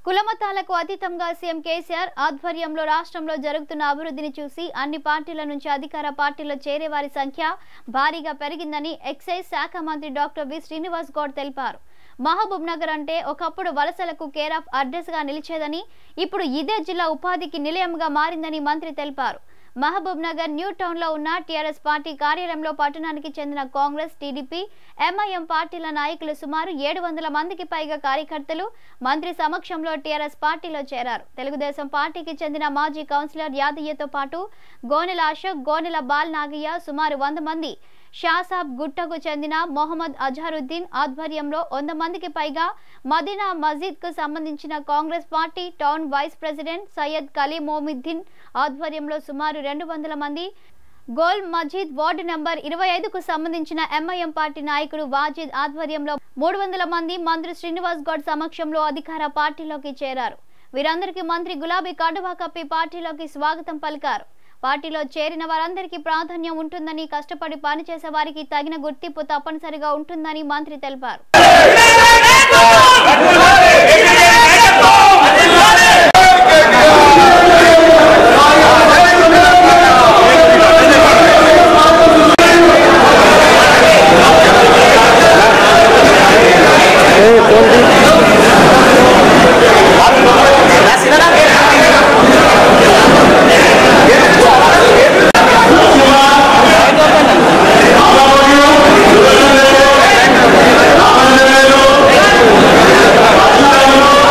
కులమతాలకు అతీతంగా సీఎం కేసీఆర్ ఆధ్వర్యంలో రాష్ట్రంలో జరుగుతున్న అభివృద్ధిని చూసి అన్ని పార్టీల నుంచి అధికార పార్టీలో చేరే వారి సంఖ్య భారీగా పెరిగిందని ఎక్సైజ్ శాఖ మంత్రి డాక్టర్ వి శ్రీనివాస్ గౌడ్ తెలిపారు మహబూబ్ నగర్ అంటే ఒకప్పుడు వలసలకు కేర్ ఆఫ్ అడ్రస్ గా నిలిచేదని ఇప్పుడు ఇదే జిల్లా ఉపాధికి నిలయంగా మారిందని మంత్రి తెలిపారు మహబూబ్ నగర్ న్యూ టౌన్ లో ఉన్న టీఆర్ఎస్ పార్టీ కార్యాలయంలో పట్టణానికి చెందిన కాంగ్రెస్ టీడీపీ ఎంఐఎం పార్టీల నాయకులు సుమారు ఏడు వందల మందికి పైగా కార్యకర్తలు మంత్రి సమక్షంలో టీఆర్ఎస్ పార్టీలో చేరారు తెలుగుదేశం పార్టీకి చెందిన మాజీ కౌన్సిలర్ యాదయ్యతో పాటు గోనెల అశోక్ గోనెల బాల్ నాగయ్య సుమారు వంద మంది షాసాబ్ గుట్టకు చెందిన మొహమ్మద్ అజహరుద్దీన్ ఆధ్వర్యంలో వంద మందికి పైగా మదీనా మస్జిద్ కు సంబంధించిన Congress party town vice president Syed Kalimomiddin ఆధ్వర్యంలో సుమారు రెండు వందల మంది గోల్ మజీద్ వార్డు నెంబర్ ఇరవై ఐదుకు సంబంధించిన ఎంఐఎం పార్టీ నాయకుడు వాజిద్ ఆధ్వర్యంలో మూడు వందల మంది మంత్రి శ్రీనివాస్ గౌడ్ సమక్షంలో అధికార పార్టీలోకి చేరారు వీరందరికీ మంత్రి గులాబీ కండువా కప్పి పార్టీలోకి స్వాగతం పలికారు పార్టీలో చేరిన వారందరికీ ప్రాధాన్యం ఉంటుందని కష్టపడి పనిచేసే వారికి తగిన గుర్తింపు తప్పనిసరిగా ఉంటుందని మంత్రి తెలిపారు ¡Vamos!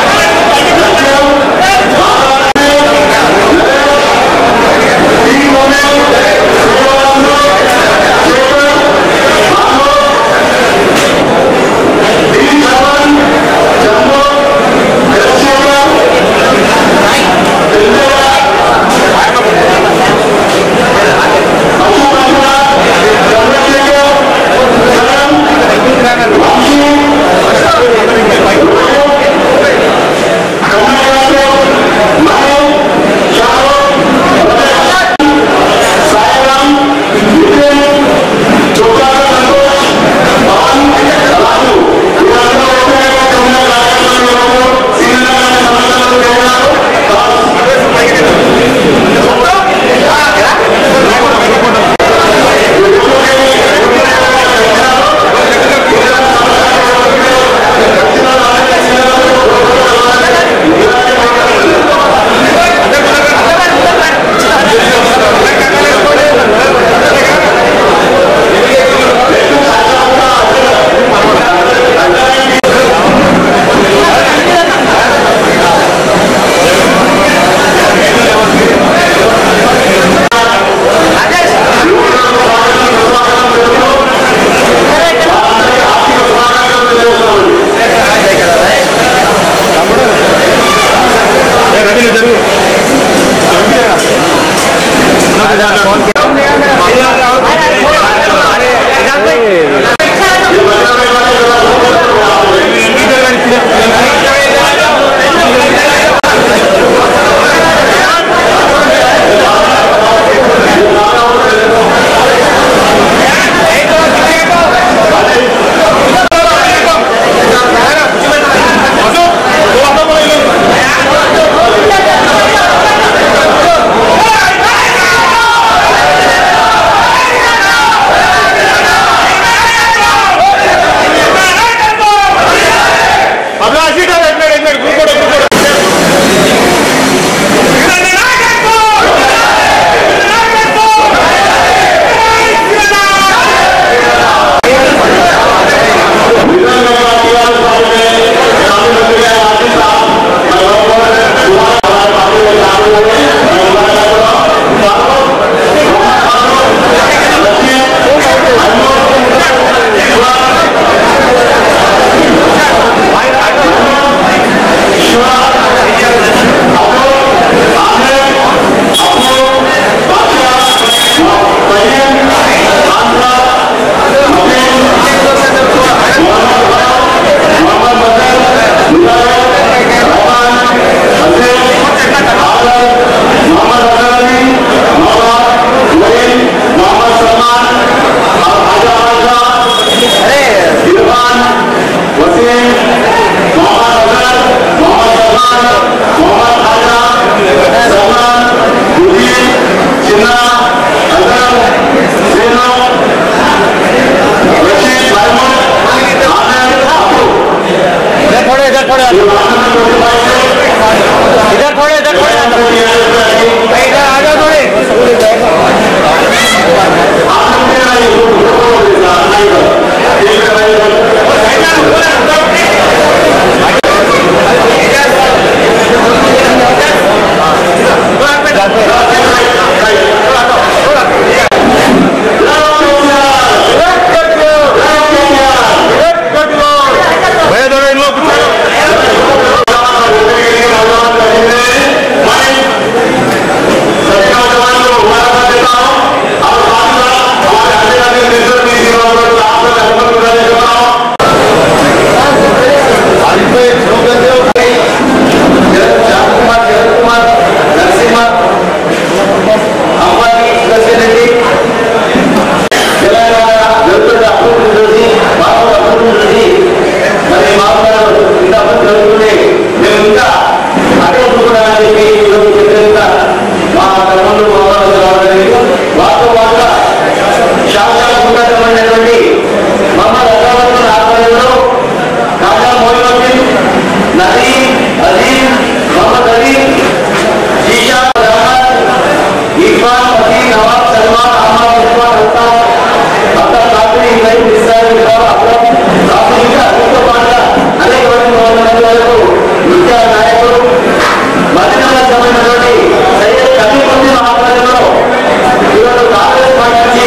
శాసనమైనటువంటి మహమ్మద్ అజావుద్దీన్ ఆధ్వర్యంలో రాజా మోయినుద్దీన్ నదీం అజీం మొహమ్మద్ అలీ జీషా రహమత్ ఇర్ఫాన్ ఫతీ నవాబ్ సల్మాన్ అహ్మద్ ఇర్ఫాన్ అల్తాఫ్ అబ్దుల్ కాదర్ ఇబ్రాహిం నిసార్ ఇబ్రాహిం అక్రమ్ రాజు ఇంకా వీరితో పాటుగా అనేక మంది వందల మంది వరకు నృత్య నాయకులు మదీనాలో జమైనటువంటి సయ్యద్ కబీరుద్దీన్ ఆధ్వర్యంలో ఈరోజు కాంగ్రెస్ పార్టీ నుంచి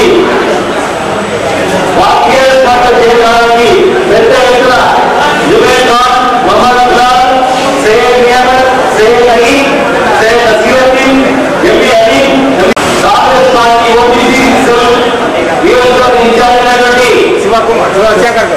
వాక్యాలు పాట చేయడానికి పెద్ద ఎత్తున Zubair Khan Mohammed Ablal Syed Niyamat Syed Ali Syed Aseeruddin MP Ali Congress party OBC నియోజకవర్గ ఇన్ఛార్జ్ అయినటువంటి శివశంకర్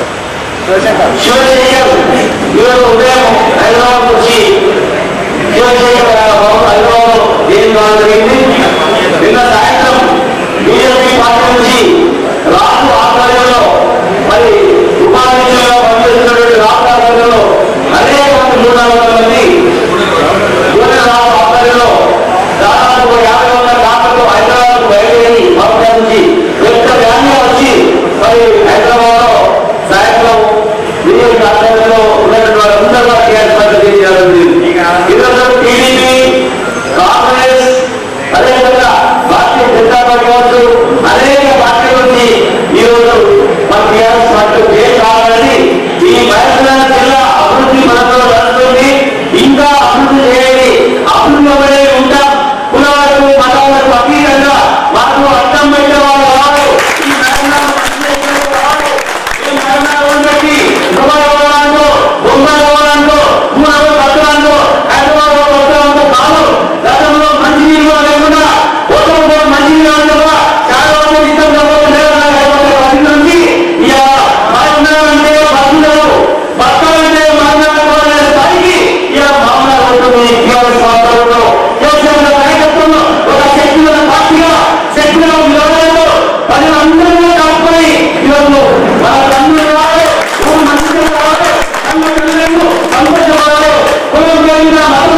ఈరోజు ఉదయం హైదరాబాద్ వచ్చి శివశంకర్ హైదరాబాద్ ఏం కావడం జరిగింది నిన్న సాయంత్రం బీజేపీ పార్టీ నుంచి రాజు ఆధ్వర్యంలో మరి ఉపాధ్యక్షులుగా పనిచేస్తున్నటువంటి రాష్ట్ర ఆధ్వర్యంలో అనేక మంది మూడు నాలుగు వందల మంది యువన రాజు ఆధ్వర్యంలో దాదాపు ఒక యాభై వందల కార్లతో హైదరాబాద్ బయలుదేరి బాబు నుంచి పెద్ద వ్యాన్లో వచ్చి మరి హైదరాబాద్ లో సాయంత్రం బీజేపీ ఆధ్వర్యంలో ఉన్నటువంటి వారందరూ కూడా టీఆర్ఎస్ పార్టీ చేయడం జరిగింది ఈరోజు టీడీపీ కాంగ్రెస్ అదేవిధంగా భారతీయ జనతా పార్టీ కావచ్చు అనేక పార్టీల నుంచి ఈరోజు మన టీఆర్ఎస్ పార్టీ పేరు కావాలని ఈ మహబూబ్నగర్ జిల్లా అభివృద్ధి మనతో నడుస్తుంది ఇంకా అభివృద్ధి చేయండి అభివృద్ధి ఉంటాం కులాలకు మతాలకు అతీతంగా మాకు అర్థం పెట్టే వాళ్ళు కాదు ఈ మహబూబ్నగర్ పనిచేసే వాళ్ళు ఈ మహబూబ్నగర్ ఉన్నటువంటి దుబాయ్ పోవడానికో బొంబాయి పోవడానికో మూడవ పట్టడానికో హైదరాబాద్ పట్టడానికో కాదు గతంలో మంచి నీళ్ళు కూడా లేకుండా పోతే మంచి నీళ్ళు కూడా చాలా మంది ఇష్టం లేకపోతే నుంచి ఇక మహబూబ్నగర్ అంటే బతున్నారు బతకాలంటే మహబూబ్నగర్ స్థాయికి ఇక మహబూబ్నగర్ ఉంటుంది టీఆర్ఎస్ వాతావరణంలో కేసీఆర్ నాయకత్వంలో ఒక శక్తిగల పార్టీగా శక్తిగా నిలబడంలో ప్రజలందరూ కాకపోయి ఈరోజు మన తమ్ముడు కావాలి ఊరు మంచిగా కావాలి అన్న పిల్లలు సంతోషపడాలి కులం కలిగిన మతం